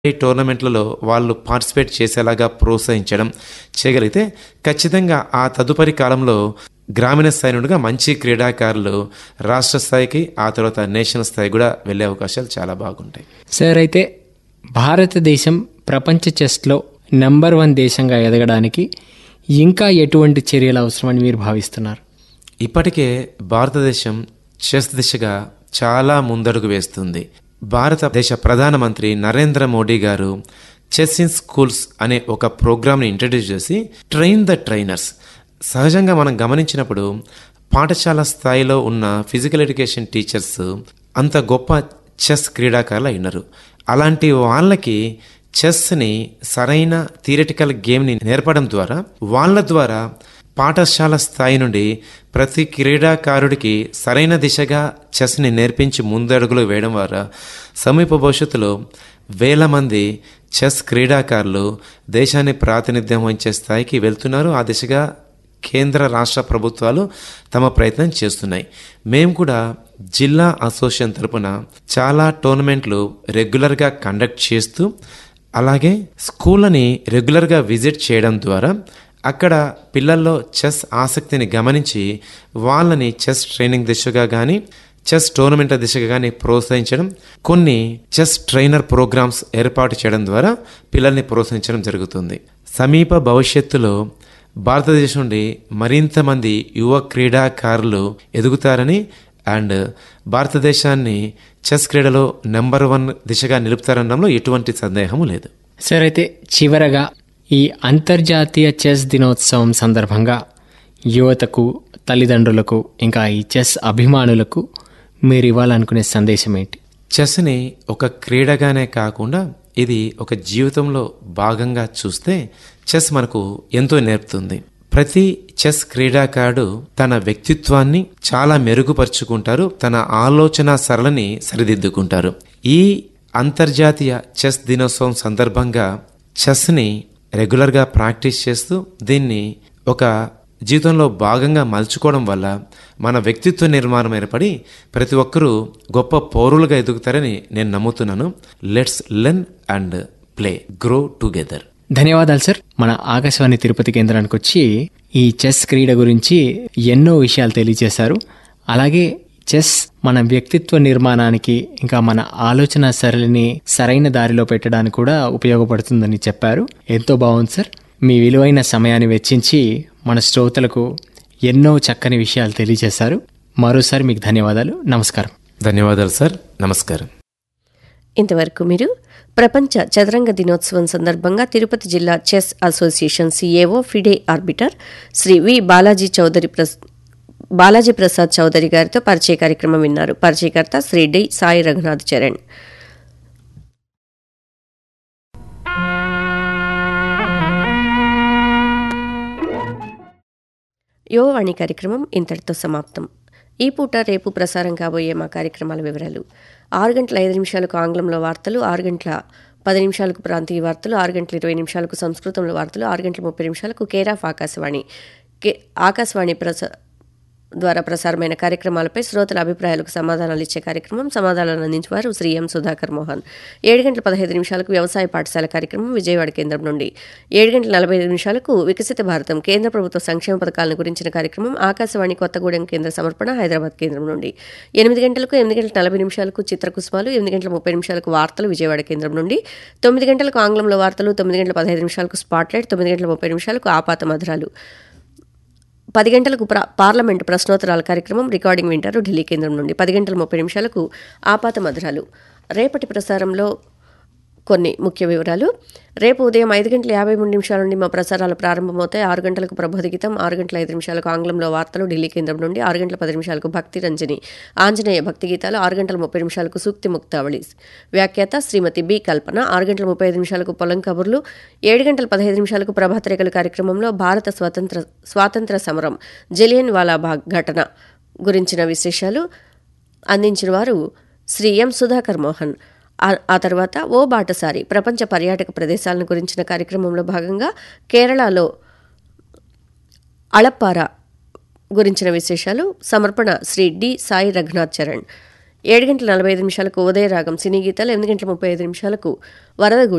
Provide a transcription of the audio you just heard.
ఈ టోర్నమెంట్లలో వాళ్ళు పార్టిసిపేట్ చేసేలాగా ప్రోత్సహించడం చేయగలిగితే ఖచ్చితంగా ఆ తదుపరి కాలంలో గ్రామీణ స్థాయి నుండిగా మంచి క్రీడాకారులు రాష్ట్ర స్థాయికి ఆ తర్వాత నేషనల్ స్థాయి కూడా వెళ్ళే అవకాశాలు చాలా బాగుంటాయి సార్ అయితే భారతదేశం ప్రపంచ చెస్లో నెంబర్ వన్ దేశంగా ఎదగడానికి ఇంకా ఎటువంటి చర్యలు అవసరమని మీరు భావిస్తున్నారు ఇప్పటికే భారతదేశం చెస్ దిశగా చాలా ముందడుగు వేస్తుంది భారతదేశ ప్రధానమంత్రి నరేంద్ర మోడీ గారు చెస్ ఇన్ స్కూల్స్ అనే ఒక ప్రోగ్రామ్ని ఇంట్రడ్యూస్ చేసి ట్రైన్ ద ట్రైనర్స్ సహజంగా మనం గమనించినప్పుడు పాఠశాల స్థాయిలో ఉన్న ఫిజికల్ ఎడ్యుకేషన్ టీచర్స్ అంత గొప్ప చెస్ క్రీడాకారులు అయినారు అలాంటి వాళ్ళకి చెస్ని సరైన థియరిటికల్ గేమ్ని నేర్పడం ద్వారా వాళ్ళ ద్వారా పాఠశాల స్థాయి నుండి ప్రతి క్రీడాకారుడికి సరైన దిశగా చెస్ని నేర్పించి ముందడుగులు వేయడం ద్వారా సమీప భవిష్యత్తులో వేల మంది చెస్ క్రీడాకారులు దేశాన్ని ప్రాతినిధ్యం వహించే స్థాయికి వెళ్తున్నారు ఆ దిశగా కేంద్ర రాష్ట్ర ప్రభుత్వాలు తమ ప్రయత్నం చేస్తున్నాయి మేము కూడా జిల్లా అసోసియేషన్ తరపున చాలా టోర్నమెంట్లు రెగ్యులర్గా కండక్ట్ చేస్తూ అలాగే స్కూళ్ళని రెగ్యులర్గా విజిట్ చేయడం ద్వారా అక్కడ పిల్లల్లో చెస్ ఆసక్తిని గమనించి వాళ్ళని చెస్ ట్రైనింగ్ దిశగా కానీ చెస్ టోర్నమెంట్ల దిశగా కానీ ప్రోత్సహించడం కొన్ని చెస్ ట్రైనర్ ప్రోగ్రామ్స్ ఏర్పాటు చేయడం ద్వారా పిల్లల్ని ప్రోత్సహించడం జరుగుతుంది సమీప భవిష్యత్తులో భారతదేశం నుండి మరింత మంది యువ క్రీడాకారులు ఎదుగుతారని అండ్ భారతదేశాన్ని చెస్ క్రీడలో నెంబర్ వన్ దిశగా నిలుపుతారనడంలో ఎటువంటి సందేహము లేదు సార్ అయితే చివరగా ఈ అంతర్జాతీయ చెస్ దినోత్సవం సందర్భంగా యువతకు తల్లిదండ్రులకు ఇంకా ఈ చెస్ అభిమానులకు మీరు ఇవ్వాలనుకునే సందేశం ఏంటి చెస్ని ఒక క్రీడగానే కాకుండా ఇది ఒక జీవితంలో భాగంగా చూస్తే చెస్ మనకు ఎంతో నేర్పుతుంది ప్రతి చెస్ క్రీడాకారుడు తన వ్యక్తిత్వాన్ని చాలా మెరుగుపరుచుకుంటారు తన ఆలోచన సరళని సరిదిద్దుకుంటారు ఈ అంతర్జాతీయ చెస్ దినోత్సవం సందర్భంగా చెస్ని రెగ్యులర్గా ప్రాక్టీస్ చేస్తూ దీన్ని ఒక జీవితంలో భాగంగా మలుచుకోవడం వల్ల మన వ్యక్తిత్వ నిర్మాణం ఏర్పడి ప్రతి ఒక్కరూ గొప్ప పౌరులుగా ఎదుగుతారని నేను నమ్ముతున్నాను let's learn and play grow together ధన్యవాదాలు సార్ మన ఆకాశవాణి తిరుపతి కేంద్రానికి వచ్చి ఈ చెస్ క్రీడ గురించి ఎన్నో విషయాలు తెలియజేశారు అలాగే చెస్ మన వ్యక్తిత్వ నిర్మాణానికి ఇంకా మన ఆలోచన సరళిని సరైన దారిలో పెట్టడానికి కూడా ఉపయోగపడుతుందని చెప్పారు ఎంతో బాగుంది సార్ మీ విలువైన సమయాన్ని వెచ్చించి మన శ్రోతలకు ఎన్నో చక్కని విషయాలు తెలియజేశారు మరోసారి మీకు ధన్యవాదాలు నమస్కారం ధన్యవాదాలు సార్ నమస్కారం ఇంతవరకు మీరు ప్రపంచ చదరంగ దినోత్సవం సందర్భంగా తిరుపతి జిల్లా chess association CAO FIDE arbiter Shri V Balaji Chaudhary ప్రస్ బాలాజీ ప్రసాద్ చౌదరి గారితో పరిచయ కార్యక్రమం విన్నారు పరిచయకర్త శ్రీ డి సాయి రఘునాథ్ చరణ్ యువవాణి కార్యక్రమం ఇంతటితో సమాప్తం ఈ పూట రేపు ప్రసారం కాబోయే మా కార్యక్రమాల వివరాలు ఆరు గంటల ఐదు నిమిషాలకు ఆంగ్లంలో వార్తలు ఆరు గంటల పది నిమిషాలకు ప్రాంతీయ వార్తలు ఆరు గంటల ఇరవై నిమిషాలకు సంస్కృతంలో వార్తలు ఆరు గంటల ముప్పై నిమిషాలకు కేర్ ఆఫ్ ఆకాశవాణి కే ఆకాశవాణి ప్రస ద్వారా ప్రసారమైన కార్యక్రమాలపై శ్రోతల అభిప్రాయాలకు సమాధానాలు ఇచ్చే కార్యక్రమం సమాధానాలు అందించేవారు శ్రీ ఎం సుధాకర్ మోహన్ ఏడు గంటల పదహైదు నిమిషాలకు వ్యవసాయ పాఠశాల కార్యక్రమం విజయవాడ కేంద్రం నుండి ఏడు గంటల నలభై ఐదు నిమిషాలకు వికసిత భారతం కేంద్ర ప్రభుత్వ సంక్షేమ పథకాలను గురించిన కార్యక్రమం ఆకాశవాణి కొత్తగూడెం కేంద్ర సమర్పణ హైదరాబాద్ కేంద్రం నుండి ఎనిమిది గంటలకు ఎనిమిది గంటల నలభై నిమిషాలకు చిత్రకుసుమాలు ఎనిమిది గంటల ముప్పై నిమిషాలకు వార్తలు విజయవాడ కేంద్రం నుండి తొమ్మిది గంటలకు ఆంగ్లంలో వార్తలు తొమ్మిది గంటల పదహైదు నిమిషాలకు స్పాట్లైట్ తొమ్మిది గంటల ముప్పై నిమిషాలకు ఆపాత మధురాలు పది గంటలకు ప్ర పార్లమెంటు ప్రశ్నోత్తరాల కార్యక్రమం రికార్డింగ్ వింటారు ఢిల్లీ కేంద్రం నుండి పది గంటల ముప్పై నిమిషాలకు ఆపాత మధురాలు రేపటి ప్రసారంలో కొన్ని ముఖ్య వివరాలు రేపు ఉదయం ఐదు గంటల యాభై మూడు నిమిషాల నుండి మా ప్రసారాలు ప్రారంభమవుతాయి ఆరు గంటలకు ప్రబోధగీతం ఆరు గంటల ఐదు నిమిషాలకు ఆంగ్లంలో వార్తలు ఢిల్లీ కేంద్రం నుండి ఆరు గంటల పది నిమిషాలకు భక్తి రంజని ఆంజనేయ భక్తి గీతాలు ఆరు గంటల ముప్పై నిమిషాలకు సూక్తి ముక్తావళి వ్యాఖ్యాత శ్రీమతి బి కల్పన ఆరు గంటల ముప్పై ఐదు నిమిషాలకు పొలం కబుర్లు ఏడు గంటల పదహైదు నిమిషాలకు ప్రభాత రేఖలు కార్యక్రమంలో భారత స్వాతంత్ర స్వాతంత్ర సమరం జలియన్ వాలాబాగ్ ఘటన గురించిన విశేషాలు అందించిన వారు శ్రీ ఎం సుధాకర్ మోహన్ ఆ- ఆ తర్వాత ఓ బాటసారి ప్రపంచ పర్యాటక ప్రదేశాలను గురించిన కార్యక్రమంలో భాగంగా కేరళలో అళప్పార గురించిన విశేషాలు సమర్పణ శ్రీ డి సాయి రఘునాథ్ చరణ్ ఏడు గంటల నలభై ఐదు నిమిషాలకు ఉదయరాగం సినీ గీతాలు ఎనిమిది గంటల ముప్పై ఐదు నిమిషాలకు వరదగు